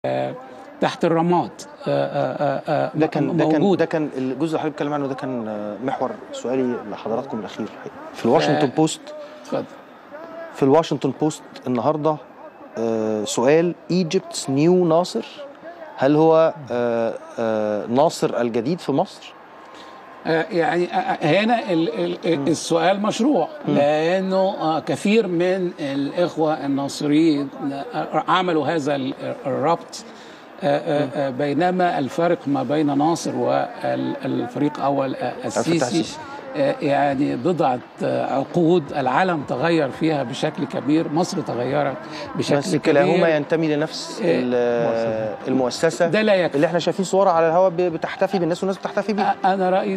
تحت الرماد آه، آه، آه، ده كان ده كان موجود. ده كان الجزء اللي حضرتك بتتكلم عنه ده كان آه، محور سؤالي لحضراتكم الاخير في الواشنطن ف- بوست اتفضل في الواشنطن بوست النهارده آه، سؤال ايجيبتس نيو ناصر هل هو آه، آه، ناصر الجديد في مصر؟ آه، يعني آه، آه، هنا ال- ال- السؤال مشروع لانه آه، كثير من الاخوه الناصريين آه، عملوا هذا ال- الربط آه، آه، آه، بينما الفرق ما بين ناصر والفريق اول آه، السيسي السيسي. آه، يعني بضعة آه، عقود العالم تغير فيها بشكل كبير مصر تغيرت بشكل بس كبير كلاهما ينتمي لنفس إيه. ال- آه، المؤسسه ده لا يكفي اللي احنا شايفين صورها على الهواء ب- بتحتفي بالناس والناس بتحتفي بيها أنا رأيي